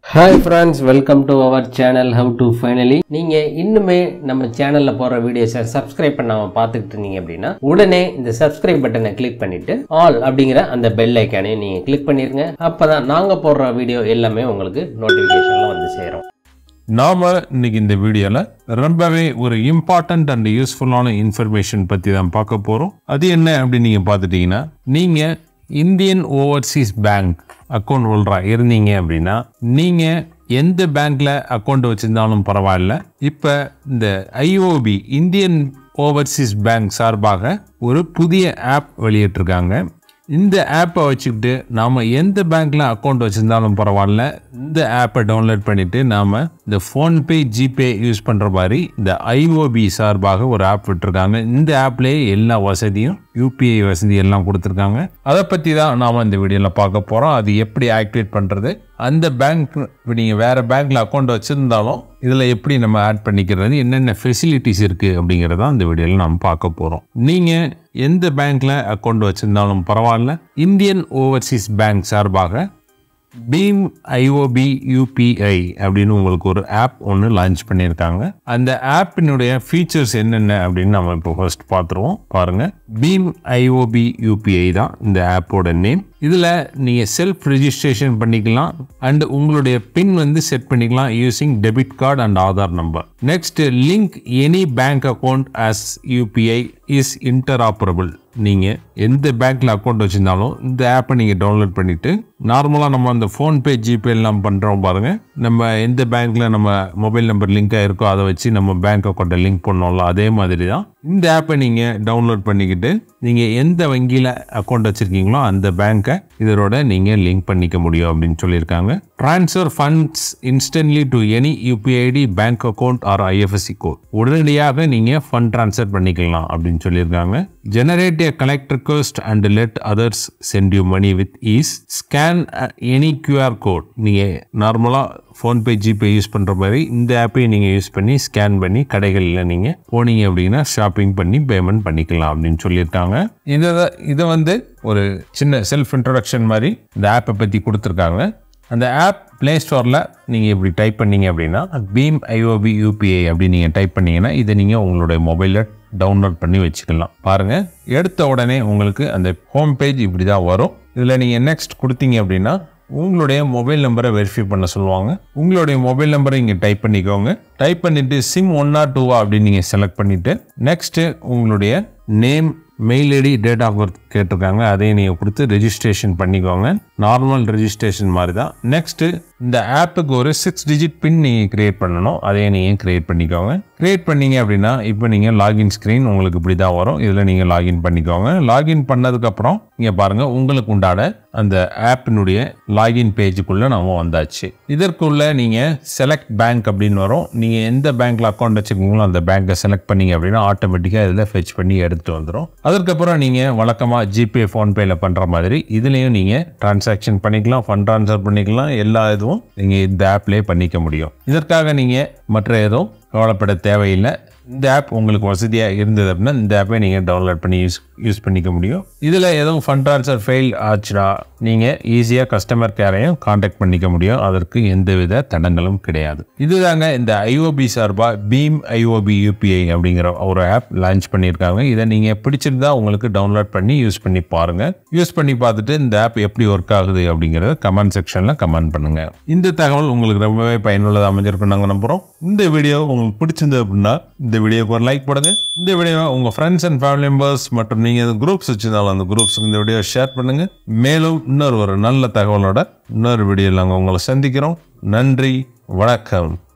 hi friends welcome to our channel how to finally நீங்கள் இன்னுமே நம்ம சேனலில் போகிற வீடியோஸை சப்ஸ்கிரைப் பண்ணாமல் பார்த்துக்கிட்டு இருந்தீங்க அப்படின்னா உடனே இந்த சப்ஸ்கிரைப் பட்டனை கிளிக் பண்ணிவிட்டு ஆல் அப்படிங்கிற அந்த பெல் ஐக்கானையும் நீங்கள் கிளிக் பண்ணிடுங்க அப்போ தான் நாங்கள் போடுற வீடியோ எல்லாமே உங்களுக்கு நோட்டிஃபிகேஷனில் வந்து சேரும் நாம இன்னைக்கு இந்த வீடியோல ரொம்பவே ஒரு இம்பார்ட்டன்ட் அண்ட் யூஸ்ஃபுல்லான இன்ஃபர்மேஷன் பத்தி தான் பார்க்க போறோம் அது என்ன அப்படின்னு நீங்க பார்த்துட்டீங்கன்னா நீங்க இந்தியன் ஓவர்சீஸ் பேங்க் அக்கௌண்ட் ஹோல்டரா இருந்தீங்க அப்படின்னா நீங்க எந்த பேங்க்ல அக்கௌண்ட் வச்சிருந்தாலும் பரவாயில்ல இப்ப இந்த ஐஓபி இந்தியன் ஓவர்சீஸ் பேங்க் சார்பாக ஒரு புதிய ஆப் வெளியிட்டிருக்காங்க இந்த ஆப்பை வச்சுக்கிட்டு நாம் எந்த பேங்க்கில் அக்கௌண்ட் வச்சுருந்தாலும் பரவாயில்ல இந்த ஆப்பை டவுன்லோட் பண்ணிவிட்டு நாம் இந்த ஃபோன்பே ஜிபே யூஸ் பண்ணுற மாதிரி இந்த ஐஓபி சார்பாக ஒரு ஆப் விட்டுருக்காங்க இந்த ஆப்லேயே எல்லா வசதியும் யூபிஐ வசதி எல்லாம் கொடுத்துருக்காங்க அதை பற்றி தான் நாம் இந்த வீடியோவில் பார்க்க போகிறோம் அது எப்படி ஆக்டிவேட் பண்ணுறது அந்த பேங்க் நீங்கள் வேறு பேங்க்கில் அக்கௌண்ட் வச்சுருந்தாலும் இதில் எப்படி நம்ம ஆட் பண்ணிக்கிறது என்னென்ன ஃபெசிலிட்டிஸ் இருக்குது அப்படிங்கிறத இந்த வீடியோவில் நம்ம பார்க்க போகிறோம் நீங்கள் எந்த பேங்க்கில் அக்கௌண்ட் வச்சுருந்தாலும் பரவாயில்ல இந்தியன் ஓவர்சீஸ் பேங்க் சார்பாக பீம் ஐஓபி யூபிஐ அப்படின்னு உங்களுக்கு ஒரு ஆப் ஒன்று லான்ச் பண்ணியிருக்காங்க அந்த ஆப்பினுடைய ஃபீச்சர்ஸ் என்னென்ன அப்படின்னு நம்ம இப்போ ஃபர்ஸ்ட் பார்த்துருவோம் பாருங்க பீம் ஐஓபி யூபிஐ தான் இந்த ஆப்போட நேம் இதில் நீங்கள் செல்ஃப் ரெஜிஸ்ட்ரேஷன் பண்ணிக்கலாம் அண்ட் உங்களுடைய பின் வந்து செட் பண்ணிக்கலாம் using debit card and Aadhaar number next link any bank account as UPI is interoperable நீங்கள் எந்த பேங்க்கில் அக்கௌண்ட் வச்சுருந்தாலும் இந்த ஆப்பை நீங்கள் டவுன்லோட் பண்ணிவிட்டு நார்மலாக நம்ம அந்த ஃபோன்பே ஜிபே எல்லாம் பண்ணுறோம் பாருங்கள் நம்ம எந்த பேங்க்கில் நம்ம மொபைல் நம்பர் லிங்காக இருக்கோ அதை வச்சு நம்ம பேங்க் அக்கௌண்ட்டை லிங்க் பண்ணோம்ல அதே மாதிரி தான் இந்த ஆப்பை நீங்கள் டவுன்லோட் பண்ணிக்கிட்டு நீங்கள் எந்த வங்கியில் அக்கௌண்ட் வச்சுருக்கீங்களோ அந்த பேங்க்கை இதோட நீங்கள் லிங்க் பண்ணிக்க முடியும் அப்படின்னு சொல்லியிருக்காங்க transfer funds instantly to any UPI ID bank account or IFSC code உடனடியாக நீங்கள் ஃபண்ட் ட்ரான்ஸ்ஃபர் பண்ணிக்கலாம் அப்படின்னு சொல்லியிருக்காங்க generate a collect request and let others send you money with ease scan any QR code நீங்கள் நார்மலாக ஃபோன்பே ஜிபே யூஸ் பண்ணுற மாதிரி இந்த ஆப்பையும் நீங்கள் யூஸ் பண்ணி ஸ்கேன் பண்ணி கடைகளில் நீங்கள் போனீங்க அப்படின்னா ஷாப்பிங் பண்ணி பேமெண்ட் பண்ணிக்கலாம் அப்படின்னு சொல்லியிருக்காங்க இதை இதை வந்து ஒரு சின்ன செல்ஃப் இன்ட்ரடக்ஷன் மாதிரி இந்த ஆப்பை பற்றி கொடுத்துருக்காங்க அந்த ஆப் ப்ளே ஸ்டோரில் நீங்கள் இப்படி டைப் பண்ணீங்க அப்படின்னா பீம் ஐஓபி யூபிஐ அப்படின்னு நீங்கள் டைப் பண்ணீங்கன்னா இதை நீங்கள் உங்களுடைய மொபைலில் டவுன்லோட் பண்ணி வச்சுக்கலாம் பாருங்கள் எடுத்த உடனே உங்களுக்கு அந்த ஹோம் பேஜ் இப்படி தான் வரும் இதில் நீங்கள் நெக்ஸ்ட் கொடுத்தீங்க அப்படின்னா உங்களுடைய மொபைல் நம்பரை வெரிஃபை பண்ண சொல்லுவாங்க உங்களுடைய மொபைல் நம்பரை இங்கே டைப் பண்ணிக்கோங்க டைப் பண்ணிவிட்டு சிம் ஒன்னா டூவா அப்படின்னு நீங்கள் செலக்ட் பண்ணிவிட்டு நெக்ஸ்ட்டு உங்களுடைய name mail ID date of birth கேட்டிருக்காங்க அதையும் நீங்கள் கொடுத்து ரெஜிஸ்ட்ரேஷன் பண்ணிக்கோங்க நார்மல் ரெஜிஸ்ட்ரேஷன் மாதிரி தான் நெக்ஸ்ட்டு இந்த ஆப்புக்கு ஒரு சிக்ஸ் டிஜிட் பின் நீங்கள் கிரியேட் பண்ணணும் அதையும் நீங்கள் கிரியேட் பண்ணிக்கோங்க கிரியேட் பண்ணீங்க அப்படின்னா இப்போ நீங்கள் லாகின் ஸ்க்ரீன் உங்களுக்கு இப்படி தான் வரும் இதில் நீங்கள் லாகின் பண்ணிக்கோங்க லாகின் பண்ணதுக்கப்புறம் இங்கே பாருங்கள் உங்களுக்கு உண்டான அந்த ஆப்பினுடைய லாகின் பேஜுக்குள்ளே நம்ம வந்தாச்சு இதற்குள்ள நீங்கள் செலக்ட் பேங்க் அப்படின்னு வரும் நீங்கள் எந்த பேங்க்கில் அக்கௌண்ட் வச்சுருக்கீங்களோ அந்த பேங்க்கை செலக்ட் பண்ணீங்க அப்படின்னா ஆட்டோமேட்டிக்காக இதில் ஃபெச் பண்ணி எடுத்துகிட்டு வந்துடும் அதுக்கப்புறம் நீங்கள் வழக்கமாக ஜிபே ஃபோன்பேயில் பண்ணுற மாதிரி இதுலேயும் நீங்கள் டிரான்சாக்ஷன் பண்ணிக்கலாம் ஃபண்ட் ட்ரான்ஸ்ஃபர் பண்ணிக்கலாம் எல்லா இதுவும் நீங்கள் இந்த ஆப்லேயே பண்ணிக்க முடியும் இதற்காக நீங்கள் மற்ற எதுவும் கவலைப்பட தேவையில்லை இந்த ஆப் உங்களுக்கு வசதியாக இருந்தது அப்படின்னா இந்த ஆப்பை நீங்கள் டவுன்லோட் பண்ணி யூஸ் யூஸ் பண்ணிக்க முடியும் இதில் எதுவும் ஃபண்ட் ட்ரான்ஸ்ஃபர் ஃபெயில் ஆச்சுன்னா நீங்கள் ஈஸியாக கஸ்டமர் கேரையும் காண்டாக்ட் பண்ணிக்க முடியும் அதற்கு எந்தவித தடங்களும் கிடையாது இதுதாங்க இந்த ஐஓபி சார்பாக பீம் ஐஓபி யூபிஐ அப்படிங்கிற ஒரு ஆப் லான்ச் பண்ணியிருக்காங்க இதை நீங்கள் பிடிச்சிருந்தா உங்களுக்கு டவுன்லோட் பண்ணி யூஸ் பண்ணி பாருங்கள் யூஸ் பண்ணி பார்த்துட்டு இந்த ஆப் எப்படி ஒர்க் ஆகுது அப்படிங்கிறத கமெண்ட் செக்ஷனில் கமெண்ட் பண்ணுங்கள் இந்த தகவல் உங்களுக்கு ரொம்பவே பயனுள்ளதாக அமைஞ்சிருக்கும் நாங்கள் நம்புகிறோம் இந்த வீடியோ உங்களுக்கு பிடிச்சிருந்தது அப்படின்னா இந்த வீடியோக்கு ஒரு லைக் போடுங்க இந்த வீடியோவை உங்கள் ஃப்ரெண்ட்ஸ் அண்ட் ஃபேமிலி மெம்பர்ஸ் மற்றும் நீங்கள் குரூப்ஸ் வச்சிருந்தாலும் அந்த குரூப்ஸுக்கு இந்த வீடியோ ஷேர் பண்ணுங்க மேலும் இன்னொரு ஒரு நல்ல தகவலோட இன்னொரு வீடியோவில் நாங்கள் உங்களை சந்திக்கிறோம் நன்றி வணக்கம்